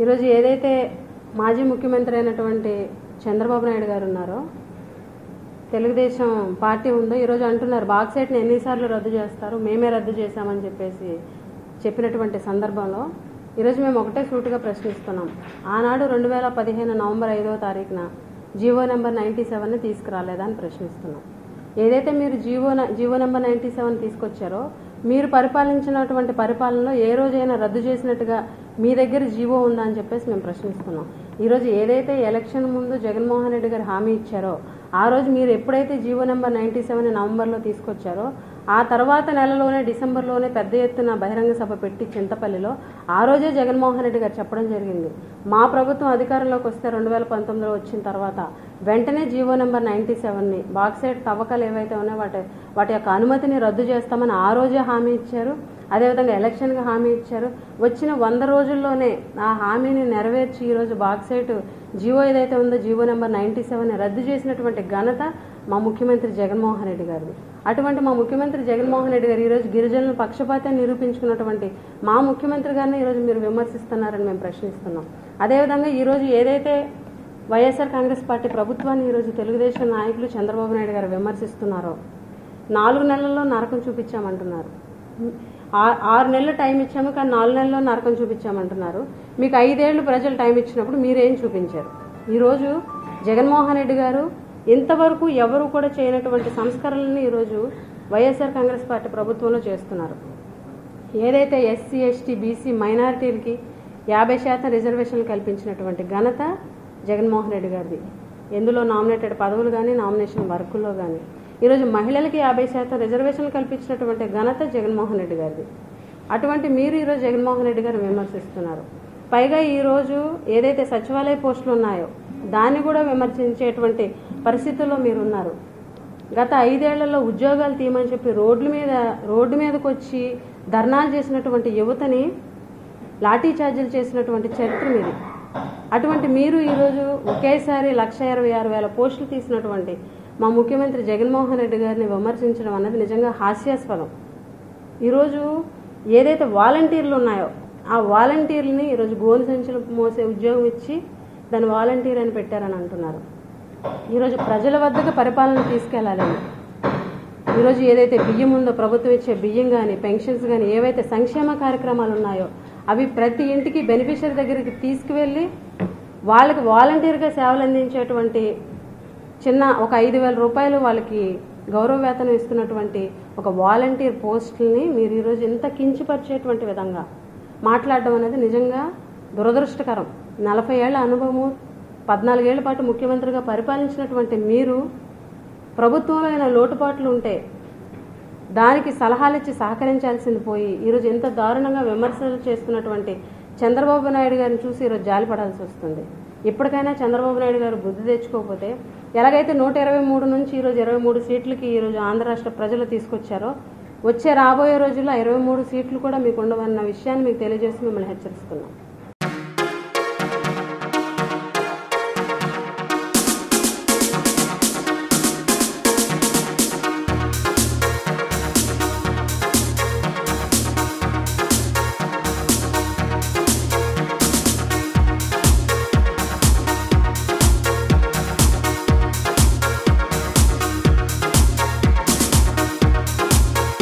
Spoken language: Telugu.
ఈరోజు ఏదైతే మాజీ ముఖ్యమంత్రి అయినటువంటి చంద్రబాబు నాయుడు గారు ఉన్నారో తెలుగుదేశం పార్టీ ఉందో ఈరోజు అంటున్నారు బాక్సైట్ని ఎన్నిసార్లు రద్దు చేస్తారు మేమే రద్దు చేశామని చెప్పేసి చెప్పినటువంటి సందర్భంలో ఈరోజు మేము ఒకటే సూటుగా ప్రశ్నిస్తున్నాం ఆనాడు రెండు వేల పదిహేను నవంబర్ ఐదవ తారీఖున జీవో నెంబర్ నైంటీ సెవెన్ని తీసుకురాలేదా అని ప్రశ్నిస్తున్నాం ఏదైతే మీరు జీవో న- జీవో నెంబర్ నైంటీ సెవెన్ తీసుకొచ్చారో మీరు పరిపాలించినటువంటి పరిపాలనలో ఏ రోజైనా రద్దు చేసినట్టుగా మీ దగ్గర జీవో ఉందా అని చెప్పేసి మేము ప్రశ్నిస్తున్నాం ఈరోజు ఏదైతే ఎలక్షన్ ముందు జగన్మోహన్ రెడ్డి గారు హామీ ఇచ్చారో ఆ రోజు మీరు ఎప్పుడైతే జీవో నెంబర్ నైంటీ సెవెన్ నవంబర్లో తీసుకొచ్చారో ఆ తర్వాత నెలలోనే డిసెంబర్లోనే పెద్ద ఎత్తున బహిరంగ సభ పెట్టి చింతపల్లిలో ఆ రోజే జగన్మోహన్ రెడ్డి గారు చెప్పడం జరిగింది మా ప్రభుత్వం అధికారంలోకి వస్తే రెండు వేల పంతొమ్మిదిలో వచ్చిన తర్వాత వెంటనే జీవో నెంబర్ నైంటీ సెవెన్ని బాక్సైట్ తవ్వకాలు ఏవైతే ఉన్నాయో వాటి వాటి యొక్క అనుమతిని రద్దు చేస్తామని ఆ రోజే హామీ ఇచ్చారు అదేవిధంగా ఎలక్షన్కి హామీ ఇచ్చారు వచ్చిన వంద రోజుల్లోనే ఆ హామీని నెరవేర్చి ఈరోజు బాక్సైట్ జీవో ఏదైతే ఉందో జీవో నెంబర్ నైంటీ సెవెన్ రద్దు చేసినటువంటి ఘనత మా ముఖ్యమంత్రి జగన్మోహన్ రెడ్డి గారిది అటువంటి మా ముఖ్యమంత్రి జగన్మోహన్ రెడ్డి గారు ఈరోజు గిరిజనుల పక్షపాతం నిరూపించుకున్నటువంటి మా ముఖ్యమంత్రి గారిని ఈరోజు మీరు విమర్శిస్తున్నారని మేము ప్రశ్నిస్తున్నాం అదేవిధంగా ఈరోజు ఏదైతే వైఎస్ఆర్ కాంగ్రెస్ పార్టీ ప్రభుత్వాన్ని ఈరోజు తెలుగుదేశం నాయకులు చంద్రబాబు నాయుడు గారు విమర్శిస్తున్నారో నాలుగు నెలల్లో నరకం చూపించామంటున్నారు ఆ- ఆరు నెలలు టైం ఇచ్చాము కానీ నాలుగు నెలల్లో నరకం చూపించామంటున్నారు మీకు ఐదేళ్లు ప్రజలు టైం ఇచ్చినప్పుడు మీరేం చూపించారు ఈరోజు జగన్మోహన్ రెడ్డి గారు ఇంతవరకు ఎవరు కూడా చేయనటువంటి సంస్కరణలను ఈరోజు వైఎస్ఆర్ కాంగ్రెస్ పార్టీ ప్రభుత్వంలో చేస్తున్నారు ఏదైతే ఎస్సీ ఎస్టీ బీసీ మైనారిటీలకి యాభై శాతం రిజర్వేషన్లు కల్పించినటువంటి ఘనత జగన్మోహన్ రెడ్డి గారిది ఎందులో నామినేటెడ్ పదవులు కానీ నామినేషన్ వర్కుల్లో కానీ ఈరోజు మహిళలకి యాభై శాతం రిజర్వేషన్లు కల్పించినటువంటి ఘనత జగన్మోహన్ రెడ్డి గారిది అటువంటి మీరు ఈరోజు జగన్మోహన్ రెడ్డి గారిని విమర్శిస్తున్నారు పైగా ఈరోజు ఏదైతే సచివాలయ పోస్టులు ఉన్నాయో దాన్ని కూడా విమర్శించేటువంటి పరిస్థితుల్లో మీరున్నారు గత ఐదేళ్లలో ఉద్యోగాలు తీయమని చెప్పి రోడ్ల మీద రోడ్డు మీదకి వచ్చి ధర్నాలు చేసినటువంటి యువతని లాఠీ చార్జీలు చేసినటువంటి చరిత్ర మీది అటువంటి మీరు ఈరోజు ఒకేసారి లక్ష ఇరవై ఆరు వేల పోస్టులు తీసినటువంటి మా ముఖ్యమంత్రి జగన్మోహన్ రెడ్డి గారిని విమర్శించడం అన్నది నిజంగా హాస్యాస్పదం ఈరోజు ఏదైతే వాలంటీర్లు ఉన్నాయో ఆ వాలంటీర్లని ఈరోజు గోను సంచులు మోసే ఉద్యోగం ఇచ్చి దాన్ని వాలంటీర్ అని పెట్టారని అంటున్నారు ఈరోజు ప్రజల వద్దకు పరిపాలన తీసుకెళ్లాలని ఈరోజు ఏదైతే బియ్యం ఉందో ప్రభుత్వం ఇచ్చే బియ్యం కానీ పెన్షన్స్ కానీ ఏవైతే సంక్షేమ కార్యక్రమాలు ఉన్నాయో అవి ప్రతి ఇంటికి బెనిఫిషియరీ దగ్గరికి తీసుకువెళ్ళి వాళ్ళకి వాలంటీర్గా సేవలు అందించేటువంటి చిన్న ఒక ఐదు వేల రూపాయలు వాళ్ళకి గౌరవ వేతనం ఇస్తున్నటువంటి ఒక వాలంటీర్ పోస్టుల్ని మీరు ఈరోజు ఇంత కించపరిచేటువంటి విధంగా మాట్లాడడం అనేది నిజంగా దురదృష్టకరం నలభై ఏళ్ల అనుభవము పద్నాలుగేళ్ల పాటు ముఖ్యమంత్రిగా పరిపాలించినటువంటి మీరు ప్రభుత్వంలో అయిన లోటుపాట్లు ఉంటే దానికి సలహాలు ఇచ్చి సహకరించాల్సింది పోయి ఈరోజు ఎంత దారుణంగా విమర్శలు చేస్తున్నటువంటి చంద్రబాబు నాయుడు గారిని చూసి ఈరోజు జాలిపడాల్సి వస్తుంది ఇప్పటికైనా చంద్రబాబు నాయుడు గారు బుద్ధి తెచ్చుకోకపోతే ఎలాగైతే నూట ఇరవై మూడు నుంచి ఈరోజు ఇరవై మూడు సీట్లకి ఈరోజు ఆంధ్ర రాష్ట్ర ప్రజలు తీసుకొచ్చారో వచ్చే రాబోయే రోజుల్లో ఇరవై మూడు సీట్లు కూడా మీకు ఉండవన్న విషయాన్ని మీకు తెలియజేసి మిమ్మల్ని హెచ్చరిస్తున్నాం